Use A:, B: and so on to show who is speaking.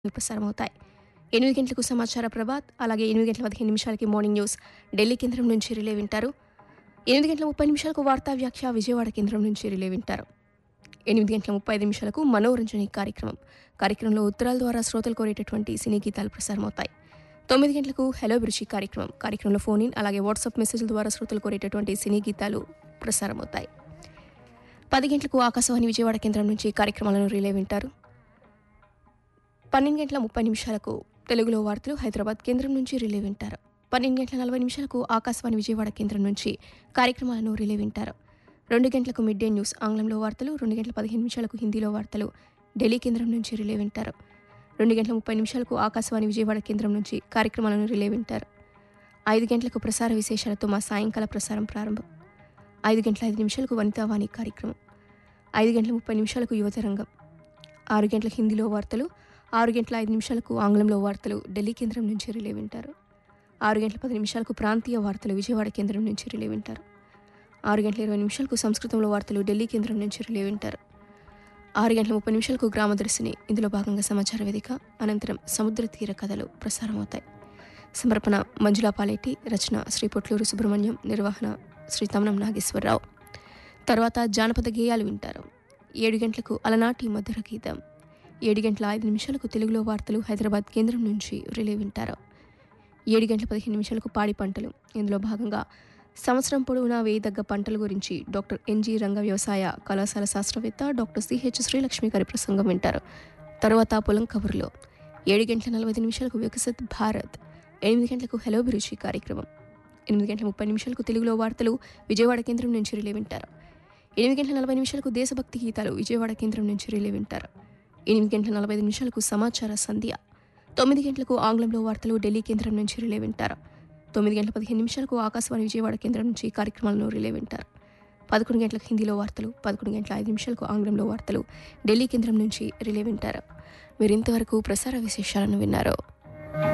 A: ప్రసారమవుతాయి ఎనిమిది గంటలకు సమాచార ప్రభాత్ అలాగే ఎనిమిది గంటల పదిహేను నిమిషాలకి మార్నింగ్ న్యూస్ ఢిల్లీ కేంద్రం నుంచి రిలే వింటారు ఎనిమిది గంటల ముప్పై నిమిషాలకు వార్తా వ్యాఖ్య విజయవాడ కేంద్రం నుంచి రిలే వింటారు ఎనిమిది గంటల ముప్పై ఐదు నిమిషాలకు మనోరంజని కార్యక్రమం కార్యక్రమంలో ఉత్తరాల ద్వారా శ్రోతలు కోరేటటువంటి సినీ గీతాలు ప్రసారమవుతాయి తొమ్మిది గంటలకు హలో బ్రుచి కార్యక్రమం కార్యక్రమంలో ఫోన్ ఇన్ అలాగే వాట్సాప్ మెసేజ్ల ద్వారా శ్రోతలు కోరేటటువంటి సినీ గీతాలు ప్రసారమవుతాయి పది గంటలకు ఆకాశవాణి విజయవాడ కేంద్రం నుంచి కార్యక్రమాలను రిలే వింటారు పన్నెండు గంటల ముప్పై నిమిషాలకు తెలుగులో వార్తలు హైదరాబాద్ కేంద్రం నుంచి రిలే వింటారు పన్నెండు గంటల నలభై నిమిషాలకు ఆకాశవాణి విజయవాడ కేంద్రం నుంచి కార్యక్రమాలను రిలే వింటారు రెండు గంటలకు మిడ్ డే న్యూస్ ఆంగ్లంలో వార్తలు రెండు గంటల పదిహేను నిమిషాలకు హిందీలో వార్తలు ఢిల్లీ కేంద్రం నుంచి రిలే వింటారు రెండు గంటల ముప్పై నిమిషాలకు ఆకాశవాణి విజయవాడ కేంద్రం నుంచి కార్యక్రమాలను రిలే వింటారు ఐదు గంటలకు ప్రసార విశేషాలతో మా సాయంకాల ప్రసారం ప్రారంభం ఐదు గంటల ఐదు నిమిషాలకు వనితావాణి కార్యక్రమం ఐదు గంటల ముప్పై నిమిషాలకు యువతరంగం ఆరు గంటల హిందీలో వార్తలు ఆరు గంటల ఐదు నిమిషాలకు ఆంగ్లంలో వార్తలు ఢిల్లీ కేంద్రం నుంచి రిలే వింటారు ఆరు గంటల పది నిమిషాలకు ప్రాంతీయ వార్తలు విజయవాడ కేంద్రం నుంచి రిలే వింటారు ఆరు గంటల ఇరవై నిమిషాలకు సంస్కృతంలో వార్తలు ఢిల్లీ కేంద్రం నుంచి రిలే వింటారు ఆరు గంటల ముప్పై నిమిషాలకు గ్రామదర్శిని ఇందులో భాగంగా సమాచార వేదిక అనంతరం సముద్ర తీర కథలు ప్రసారమవుతాయి సమర్పణ మంజులా పాలేటి రచన శ్రీ పొట్లూరు సుబ్రహ్మణ్యం నిర్వహణ శ్రీ తమనం నాగేశ్వరరావు తర్వాత జానపద గేయాలు వింటారు ఏడు గంటలకు అలనాటి మధుర గీతం ఏడు గంటల ఐదు నిమిషాలకు తెలుగులో వార్తలు హైదరాబాద్ కేంద్రం నుంచి రిలే వింటారు ఏడు గంటల పదిహేను నిమిషాలకు పాడి పంటలు ఇందులో భాగంగా సంవత్సరం పొడవునా వేయదగ్గ పంటల గురించి డాక్టర్ ఎన్జి రంగ వ్యవసాయ కళాశాల శాస్త్రవేత్త డాక్టర్ సిహెచ్ శ్రీలక్ష్మి గారి ప్రసంగం వింటారు తర్వాత పొలం కబుర్లో ఏడు గంటల నలభై ఐదు నిమిషాలకు వికసిత్ భారత్ ఎనిమిది గంటలకు హలో బిరుచి కార్యక్రమం ఎనిమిది గంటల ముప్పై నిమిషాలకు తెలుగులో వార్తలు విజయవాడ కేంద్రం నుంచి రిలే వింటారు ఎనిమిది గంటల నలభై నిమిషాలకు దేశభక్తి గీతాలు విజయవాడ కేంద్రం నుంచి రిలే వింటారు ఎనిమిది గంటల నలభై ఐదు నిమిషాలకు సమాచార సంధ్య తొమ్మిది గంటలకు ఆంగ్లంలో వార్తలు ఢిల్లీ కేంద్రం నుంచి రిలే వింటారు తొమ్మిది గంటల పదిహేను నిమిషాలకు ఆకాశవాణి విజయవాడ కేంద్రం నుంచి కార్యక్రమాలను రిలే వింటారు పదకొండు గంటలకు హిందీలో వార్తలు పదకొండు గంటల ఐదు నిమిషాలకు ఆంగ్లంలో వార్తలు ఢిల్లీ కేంద్రం నుంచి రిలే వింటారు మీరు ఇంతవరకు ప్రసార విశేషాలను విన్నారు